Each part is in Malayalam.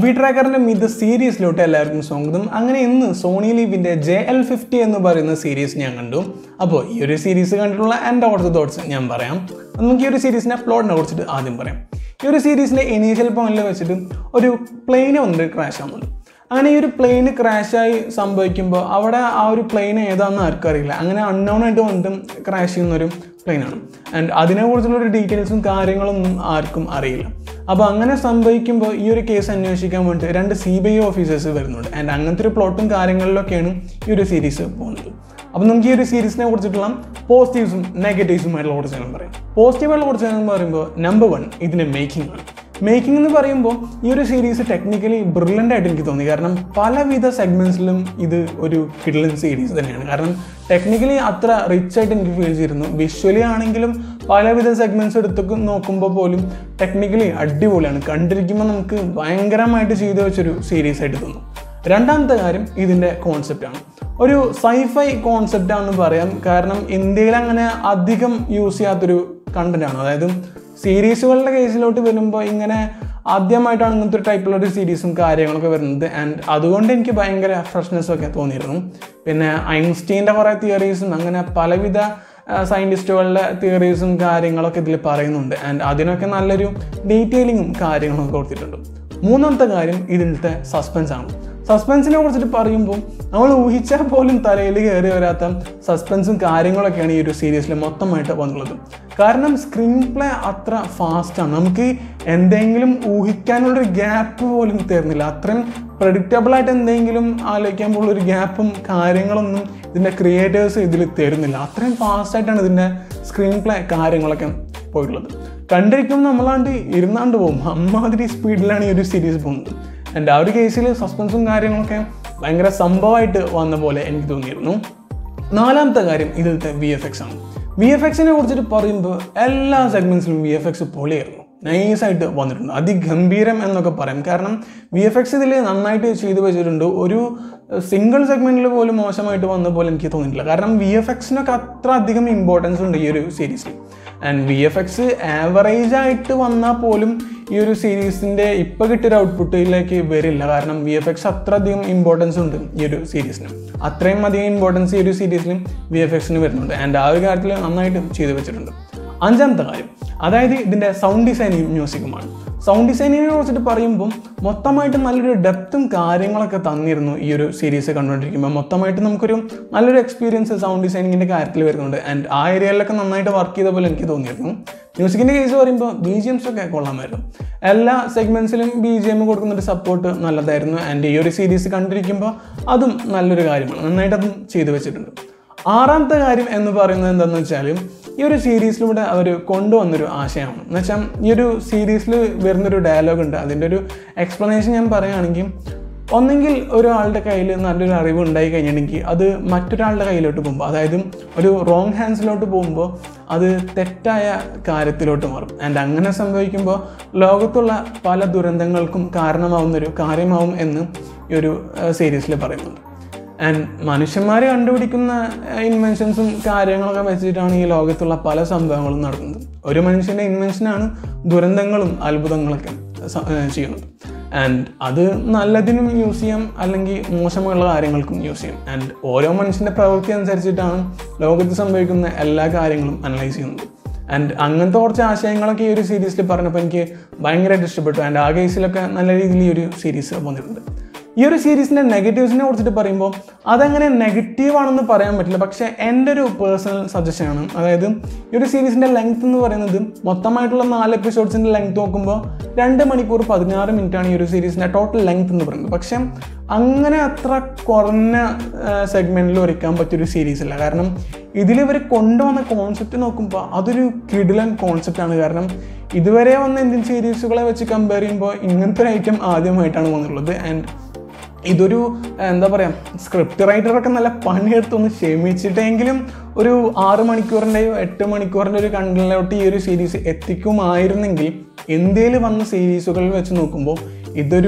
മൂവി ട്രാക്കറിന്റെ മിത് സീരീസിലോട്ട് എല്ലാവർക്കും സ്വാഗതം അങ്ങനെ ഇന്ന് സോണി ലീവിന്റെ ജെ എൽ ഫിഫ്റ്റി എന്ന് പറയുന്ന സീരീസ് ഞാൻ കണ്ടു അപ്പോൾ ഈ ഒരു സീരീസ് കണ്ടിട്ടുള്ള എൻ്റെ കുറച്ച് തോട്ട്സ് ഞാൻ പറയാം നമുക്ക് ഈ ഒരു സീരീസിന്റെ പ്ലോട്ടിനെ കുറിച്ചിട്ട് ആദ്യം പറയാം ഈ ഒരു സീരീസിന്റെ ഇനീഷ്യൽ പോയിന്റിൽ വെച്ചിട്ട് ഒരു പ്ലെയിന് വന്നിട്ട് ക്രാഷ് ആവുന്നുണ്ട് അങ്ങനെ ഈ ഒരു പ്ലെയിന് ക്രാഷായി സംഭവിക്കുമ്പോൾ അവിടെ ആ ഒരു പ്ലെയിൻ ഏതാണെന്ന് ആർക്കും അറിയില്ല അങ്ങനെ അൺനോൺ ആയിട്ട് വന്നിട്ട് ക്രാഷ് ചെയ്യുന്ന ഒരു പ്ലെയിനാണ് ആൻഡ് അതിനെക്കുറിച്ചുള്ള ഒരു ഡീറ്റെയിൽസും കാര്യങ്ങളൊന്നും ആർക്കും അറിയില്ല അപ്പോൾ അങ്ങനെ സംഭവിക്കുമ്പോൾ ഈ ഒരു കേസ് അന്വേഷിക്കാൻ വേണ്ടിയിട്ട് രണ്ട് സി ബി ഐ ഓഫീസേഴ്സ് വരുന്നുണ്ട് ആൻഡ് അങ്ങനത്തെ ഒരു പ്ലോട്ടും കാര്യങ്ങളിലൊക്കെയാണ് ഈ ഒരു സീരീസ് പോകുന്നത് അപ്പോൾ നമുക്ക് ഈ ഒരു സീരീസിനെ കുറിച്ചിട്ടുള്ള പോസിറ്റീവ്സും നെഗറ്റീവ്സുമായിട്ടുള്ള കുറച്ച് ഞാൻ പറയാം പോസിറ്റീവായിട്ടുള്ള കുറച്ച് ഞാൻ പറയുമ്പോൾ നമ്പർ വൺ ഇതിൻ്റെ മേക്കിംഗ് ആണ് മേക്കിംഗ് എന്ന് പറയുമ്പോൾ ഈ ഒരു സീരീസ് ടെക്നിക്കലി ബ്രില്യൻ്റ് ആയിട്ട് എനിക്ക് തോന്നി കാരണം പലവിധ സെഗ്മെൻറ്റ്സിലും ഇത് ഒരു കിഡ്ലൻ സീരീസ് തന്നെയാണ് കാരണം ടെക്നിക്കലി അത്ര റിച്ച് ആയിട്ട് എനിക്ക് ഫീൽ ചെയ്തിരുന്നു വിഷ്വലി ആണെങ്കിലും പലവിധ സെഗ്മെൻറ്റ്സ് എടുത്തൊക്കെ നോക്കുമ്പോൾ പോലും ടെക്നിക്കലി അടിപൊളിയാണ് കണ്ടിരിക്കുമ്പോൾ നമുക്ക് ഭയങ്കരമായിട്ട് ചെയ്തു വെച്ചൊരു സീരീസ് ആയിട്ട് തോന്നും രണ്ടാമത്തെ കാര്യം ഇതിൻ്റെ കോൺസെപ്റ്റാണ് ഒരു സൈഫൈ കോൺസെപ്റ്റാണെന്ന് പറയാം കാരണം ഇന്ത്യയിൽ അങ്ങനെ അധികം യൂസ് ചെയ്യാത്തൊരു കണ്ടൻറ്റാണ് അതായത് സീരീസുകളുടെ കേസിലോട്ട് വരുമ്പോൾ ഇങ്ങനെ ആദ്യമായിട്ടാണ് ഇങ്ങനത്തെ ഒരു ടൈപ്പിലുള്ള ഒരു സീരീസും കാര്യങ്ങളൊക്കെ വരുന്നത് ആൻഡ് അതുകൊണ്ട് എനിക്ക് ഭയങ്കര ഫ്രഷ്നെസ് ഒക്കെ തോന്നിയിരുന്നു പിന്നെ ഐൻസ്റ്റീൻ്റെ കുറേ തിയറീസും അങ്ങനെ പലവിധ സയൻറ്റിസ്റ്റുകളുടെ തിയറീസും കാര്യങ്ങളൊക്കെ ഇതിൽ പറയുന്നുണ്ട് ആൻഡ് അതിനൊക്കെ നല്ലൊരു ഡീറ്റെയിലിങ്ങും കാര്യങ്ങളൊക്കെ കൊടുത്തിട്ടുണ്ട് മൂന്നാമത്തെ കാര്യം ഇതിലത്തെ സസ്പെൻസ് ആണ് സസ്പെൻസിനെ കുറിച്ചിട്ട് പറയുമ്പോൾ നമ്മൾ ഊഹിച്ചാൽ പോലും തലയിൽ കയറി വരാത്ത സസ്പെൻസും കാര്യങ്ങളൊക്കെയാണ് ഈ ഒരു സീരീസിൽ മൊത്തമായിട്ട് വന്നുള്ളത് കാരണം സ്ക്രീൻ പ്ലേ അത്ര ഫാസ്റ്റാണ് നമുക്ക് എന്തെങ്കിലും ഊഹിക്കാനുള്ളൊരു ഗ്യാപ്പ് പോലും തരുന്നില്ല അത്രയും പ്രഡിക്റ്റബിൾ ആയിട്ട് എന്തെങ്കിലും ആലോചിക്കാൻ പോലുള്ള ഒരു ഗ്യാപ്പും കാര്യങ്ങളൊന്നും ഇതിൻ്റെ ക്രിയേറ്റേഴ്സ് ഇതിൽ തരുന്നില്ല അത്രയും ഫാസ്റ്റായിട്ടാണ് ഇതിൻ്റെ സ്ക്രീൻ പ്ലേ കാര്യങ്ങളൊക്കെ പോയിട്ടുള്ളത് കണ്ടിരിക്കുമ്പോൾ നമ്മളാണ്ട് ഇരുന്നാണ്ട് പോകും അമ്മാതിരി സ്പീഡിലാണ് ഈ ഒരു സീരീസ് പോകുന്നത് എൻ്റെ ആ ഒരു കേസിൽ സസ്പെൻസും കാര്യങ്ങളൊക്കെ ഭയങ്കര സംഭവമായിട്ട് വന്ന പോലെ എനിക്ക് തോന്നിയിരുന്നു നാലാമത്തെ കാര്യം ഇതിലത്തെ വി എഫ് എക്സ് ആണ് വി എഫ് എക്സിനെ കുറിച്ചിട്ട് പറയുമ്പോൾ എല്ലാ സെഗ്മെൻറ്റ്സിലും വി എഫ് എക്സ് പൊളിയായിരുന്നു നൈസായിട്ട് വന്നിട്ടുണ്ട് അതിഗംഭീരം എന്നൊക്കെ പറയാം കാരണം വി എഫ് എക്സ് ഇതിൽ നന്നായിട്ട് ചെയ്തു വെച്ചിട്ടുണ്ട് ഒരു സിംഗിൾ സെഗ്മെൻറ്റിൽ പോലും മോശമായിട്ട് വന്ന പോലെ എനിക്ക് തോന്നിയിട്ടില്ല കാരണം വി എഫ് എക്സിനൊക്കെ അത്ര അധികം ഇമ്പോർട്ടൻസ് ഉണ്ട് ഈ ഒരു സീരീസിൽ and V F X average ആയിട്ട് വന്നാൽ പോലും ഈ ഒരു സീരീസിൻ്റെ ഇപ്പോൾ കിട്ടിയൊരു ഔട്ട്പുട്ടിലേക്ക് വരില്ല കാരണം വി എഫ് എക്സ് അത്ര അധികം ഇമ്പോർട്ടൻസ് ഉണ്ട് ഈ ഒരു സീരീസിന് അത്രയും അധികം ഇമ്പോർട്ടൻസ് ഈ ഒരു സീരീസിലും വി എഫ് എക്സിന് വരുന്നുണ്ട് ആൻഡ് ആ ഒരു കാര്യത്തിൽ നന്നായിട്ട് ചെയ്തു വെച്ചിട്ടുണ്ട് അഞ്ചാമത്തെ കാര്യം അതായത് ഇതിൻ്റെ സൗണ്ട് ഡിസൈനിങ് മ്യൂസിക്കുമാണ് സൗണ്ട് ഡിസൈനിങ്ങിനെ കുറിച്ചിട്ട് പറയുമ്പോൾ മൊത്തമായിട്ട് നല്ലൊരു ഡെപ്തും കാര്യങ്ങളൊക്കെ തന്നിരുന്നു ഈ ഒരു സീരീസ് കണ്ടുകൊണ്ടിരിക്കുമ്പോൾ മൊത്തമായിട്ട് നമുക്കൊരു നല്ലൊരു എക്സ്പീരിയൻസ് സൗണ്ട് ഡിസൈനിങ്ങിൻ്റെ കാര്യത്തിൽ വരുന്നുണ്ട് ആൻഡ് ആ ഏരിയയിലൊക്കെ നന്നായിട്ട് വർക്ക് ചെയ്ത പോലെ എനിക്ക് തോന്നിയിരുന്നു മ്യൂസിക്കിൻ്റെ കേസ് പറയുമ്പോൾ ബി ജി എംസ് ഒക്കെ കൊള്ളാമായിരുന്നു എല്ലാ സെഗ്മെൻറ്റ്സിലും ബി ജി എം കൊടുക്കുന്നൊരു സപ്പോർട്ട് നല്ലതായിരുന്നു ആൻഡ് ഈ ഒരു സീരീസ് കണ്ടിരിക്കുമ്പോൾ അതും നല്ലൊരു കാര്യമാണ് നന്നായിട്ട് അതും ചെയ്തു വെച്ചിട്ടുണ്ട് ആറാമത്തെ കാര്യം എന്ന് പറയുന്നത് എന്താണെന്ന് വെച്ചാൽ ഈ ഒരു സീരീസിലൂടെ അവർ കൊണ്ടുവന്നൊരു ആശയമാണ് എന്ന് വെച്ചാൽ ഈ ഒരു സീരീസിൽ വരുന്നൊരു ഡയലോഗ് ഉണ്ട് അതിൻ്റെ ഒരു എക്സ്പ്ലനേഷൻ ഞാൻ പറയുകയാണെങ്കിൽ ഒന്നെങ്കിൽ ഒരാളുടെ കയ്യിൽ നല്ലൊരു അറിവ് ഉണ്ടായി കഴിഞ്ഞിട്ടുണ്ടെങ്കിൽ അത് മറ്റൊരാളുടെ കയ്യിലോട്ട് പോകുമ്പോൾ അതായത് ഒരു റോങ് ഹാൻഡ്സിലോട്ട് പോകുമ്പോൾ അത് തെറ്റായ കാര്യത്തിലോട്ട് മാറും ആൻഡ് അങ്ങനെ സംഭവിക്കുമ്പോൾ ലോകത്തുള്ള പല ദുരന്തങ്ങൾക്കും കാരണമാവുന്നൊരു കാര്യമാവും എന്ന് ഈ ഒരു സീരീസിൽ പറയുന്നുണ്ട് ആൻഡ് മനുഷ്യന്മാർ കണ്ടുപിടിക്കുന്ന ഇൻവെൻഷൻസും കാര്യങ്ങളൊക്കെ വെച്ചിട്ടാണ് ഈ ലോകത്തുള്ള പല സംഭവങ്ങളും നടക്കുന്നത് ഒരു മനുഷ്യൻ്റെ ഇൻവെൻഷനാണ് ദുരന്തങ്ങളും അത്ഭുതങ്ങളൊക്കെ ചെയ്യുന്നത് ആൻഡ് അത് നല്ലതിനും യൂസ് ചെയ്യാം അല്ലെങ്കിൽ മോശമുള്ള കാര്യങ്ങൾക്കും യൂസ് ചെയ്യാം ആൻഡ് ഓരോ മനുഷ്യൻ്റെ പ്രവൃത്തി അനുസരിച്ചിട്ടാണ് ലോകത്ത് സംഭവിക്കുന്ന എല്ലാ കാര്യങ്ങളും അനലൈസ് ചെയ്യുന്നത് ആൻഡ് അങ്ങനത്തെ കുറച്ച് ആശയങ്ങളൊക്കെ ഈ ഒരു സീരീസിൽ പറഞ്ഞപ്പോൾ എനിക്ക് ഭയങ്കരമായിട്ട് ഇഷ്ടപ്പെട്ടു ആൻഡ് ആ കേസിലൊക്കെ നല്ല രീതിയിൽ ഈ ഒരു സീരീസ് വന്നിട്ടുണ്ട് ഈ ഒരു സീരീസിൻ്റെ നെഗറ്റീവ്സിനെ കുറിച്ചിട്ട് പറയുമ്പോൾ അതങ്ങനെ നെഗറ്റീവ് ആണെന്ന് പറയാൻ പറ്റില്ല പക്ഷേ എൻ്റെ ഒരു പേഴ്സണൽ സജഷനാണ് അതായത് ഈ ഒരു സീരീസിൻ്റെ ലെങ്ത് എന്ന് പറയുന്നത് മൊത്തമായിട്ടുള്ള നാല് എപ്പിസോഡ്സിൻ്റെ ലെങ്ത് നോക്കുമ്പോൾ രണ്ട് മണിക്കൂർ പതിനാറ് മിനിറ്റാണ് ഈ ഒരു സീരീസിൻ്റെ ടോട്ടൽ ലെങ്ത് എന്ന് പറയുന്നത് പക്ഷേ അങ്ങനെ അത്ര കുറഞ്ഞ സെഗ്മെൻറ്റിൽ ഒരുക്കാൻ പറ്റിയൊരു സീരീസ് അല്ല കാരണം ഇതിൽ ഇവർ കൊണ്ടുവന്ന കോൺസെപ്റ്റ് നോക്കുമ്പോൾ അതൊരു കിടിലൻ കോൺസെപ്റ്റാണ് കാരണം ഇതുവരെ വന്ന ഇന്ത്യൻ സീരീസുകളെ വെച്ച് കമ്പയർ ചെയ്യുമ്പോൾ ഇങ്ങനത്തെ ഒരു ഐറ്റം ആദ്യമായിട്ടാണ് വന്നിട്ടുള്ളത് ആൻഡ് ഇതൊരു എന്താ പറയുക സ്ക്രിപ്റ്റ് റൈറ്ററൊക്കെ നല്ല പണിയെടുത്തൊന്ന് ക്ഷമിച്ചിട്ടെങ്കിലും ഒരു ആറ് മണിക്കൂറിൻ്റെയോ എട്ട് മണിക്കൂറിൻ്റെ ഒരു കണ്ടന്റിലോട്ട് ഈ ഒരു സീരീസ് എത്തിക്കുമായിരുന്നെങ്കിൽ ഇന്ത്യയിൽ വന്ന സീരീസുകളിൽ വെച്ച് നോക്കുമ്പോൾ ഇതൊരു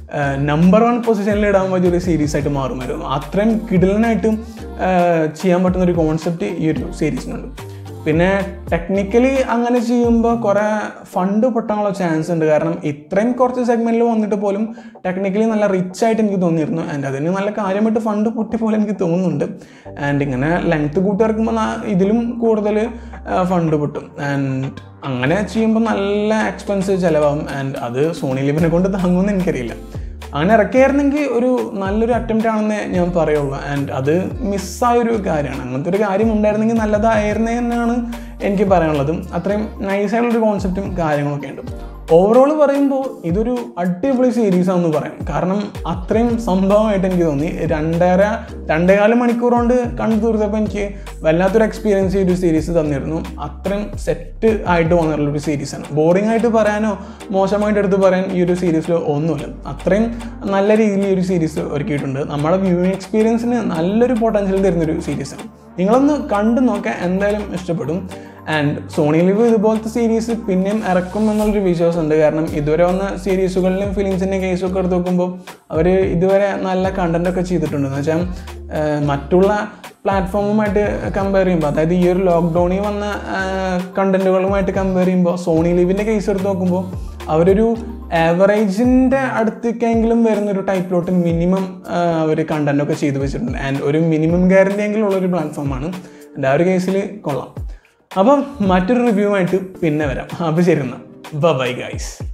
നമ്പർ വൺ പൊസിഷനിൽ ഇടാൻ പറ്റിയ ഒരു സീരീസ് ആയിട്ട് മാറുമായിരുന്നു അത്രയും കിടിലനായിട്ട് ചെയ്യാൻ പറ്റുന്ന ഒരു കോൺസെപ്റ്റ് ഈ ഒരു സീരീസിനുണ്ട് പിന്നെ ടെക്നിക്കലി അങ്ങനെ ചെയ്യുമ്പോൾ കുറേ ഫണ്ട് പൊട്ടാനുള്ള ചാൻസ് ഉണ്ട് കാരണം ഇത്രയും കുറച്ച് സെഗ്മെൻറ്റിൽ വന്നിട്ട് പോലും ടെക്നിക്കലി നല്ല റിച്ച് ആയിട്ട് എനിക്ക് തോന്നിയിരുന്നു ആൻഡ് അതിന് നല്ല കാര്യമായിട്ട് ഫണ്ട് പൊട്ടി പോലെ എനിക്ക് തോന്നുന്നുണ്ട് ആൻഡ് ഇങ്ങനെ ലെങ്ത് കൂട്ടി ഇറക്കുമ്പോൾ ഇതിലും കൂടുതൽ ഫണ്ട് പൊട്ടും ആൻഡ് അങ്ങനെ ചെയ്യുമ്പോൾ നല്ല എക്സ്പെൻസ് ചിലവാകും ആൻഡ് അത് സോണി ലിബിനെ കൊണ്ട് താങ്ങുമെന്ന് എനിക്കറിയില്ല അങ്ങനെ ഇറക്കിയായിരുന്നെങ്കിൽ ഒരു നല്ലൊരു അറ്റംപ്റ്റ് ആണെന്ന് ഞാൻ പറയുള്ളൂ ആൻഡ് അത് മിസ്സായൊരു കാര്യമാണ് അങ്ങനത്തെ ഒരു കാര്യം ഉണ്ടായിരുന്നെങ്കിൽ നല്ലതായിരുന്നേ എന്നാണ് എനിക്ക് പറയാനുള്ളത് അത്രയും നൈസായിട്ടുള്ളൊരു കോൺസെപ്റ്റും കാര്യങ്ങളൊക്കെ ഉണ്ട് ഓവറോൾ പറയുമ്പോൾ ഇതൊരു അടിപൊളി സീരീസ് ആണെന്ന് പറയാം കാരണം അത്രയും സംഭവമായിട്ട് എനിക്ക് തോന്നി രണ്ടര രണ്ടേകാല് മണിക്കൂർ കൊണ്ട് കണ്ടു തീർത്തപ്പോൾ എനിക്ക് വല്ലാത്തൊരു എക്സ്പീരിയൻസ് ഈ ഒരു സീരീസ് തന്നിരുന്നു അത്രയും സെറ്റ് ആയിട്ട് വന്നിട്ടുള്ള ഒരു സീരീസാണ് ബോറിംഗ് ആയിട്ട് പറയാനോ മോശമായിട്ട് എടുത്ത് പറയാൻ ഈ ഒരു സീരീസിൽ ഒന്നുമില്ല അത്രയും നല്ല രീതിയിൽ ഈ ഒരു സീരീസ് ഒരുക്കിയിട്ടുണ്ട് നമ്മുടെ വ്യൂയിങ് എക്സ്പീരിയൻസിന് നല്ലൊരു പൊട്ടൻഷ്യൽ തരുന്നൊരു സീരീസാണ് നിങ്ങളൊന്ന് കണ്ടു നോക്കാൻ എന്തായാലും ഇഷ്ടപ്പെടും ആൻഡ് സോണി ലിവ് ഇതുപോലത്തെ സീരീസ് പിന്നെയും ഇറക്കും എന്നുള്ളൊരു വിശ്വാസമുണ്ട് കാരണം ഇതുവരെ വന്ന സീരീസുകളിലും ഫിലിംസിൻ്റെ കേസൊക്കെ എടുത്ത് നോക്കുമ്പോൾ അവർ ഇതുവരെ നല്ല കണ്ടന്റ് ഒക്കെ ചെയ്തിട്ടുണ്ട് എന്ന് വെച്ചാൽ മറ്റുള്ള പ്ലാറ്റ്ഫോമുമായിട്ട് കമ്പയർ ചെയ്യുമ്പോൾ അതായത് ഈ ഒരു ലോക്ക്ഡൗണിൽ വന്ന കണ്ടന്റുകളുമായിട്ട് കമ്പയർ ചെയ്യുമ്പോൾ സോണി ലിവിൻ്റെ കേസ് എടുത്ത് നോക്കുമ്പോൾ അവരൊരു ആവറേജിൻ്റെ അടുത്തേക്കെങ്കിലും വരുന്നൊരു ടൈപ്പിലോട്ട് മിനിമം അവർ കണ്ടന്റൊക്കെ ചെയ്തു വെച്ചിട്ടുണ്ട് ആൻഡ് ഒരു മിനിമം ഗ്യാരണ്ടി എങ്കിലും ഉള്ളൊരു പ്ലാറ്റ്ഫോമാണ് എൻ്റെ ആ ഒരു കേസിൽ കൊള്ളാം അപ്പം മറ്റൊരു റിവ്യൂ ആയിട്ട് പിന്നെ വരാം അപ്പോൾ ശരി എന്നാൽ ബൈ ഗൈസ്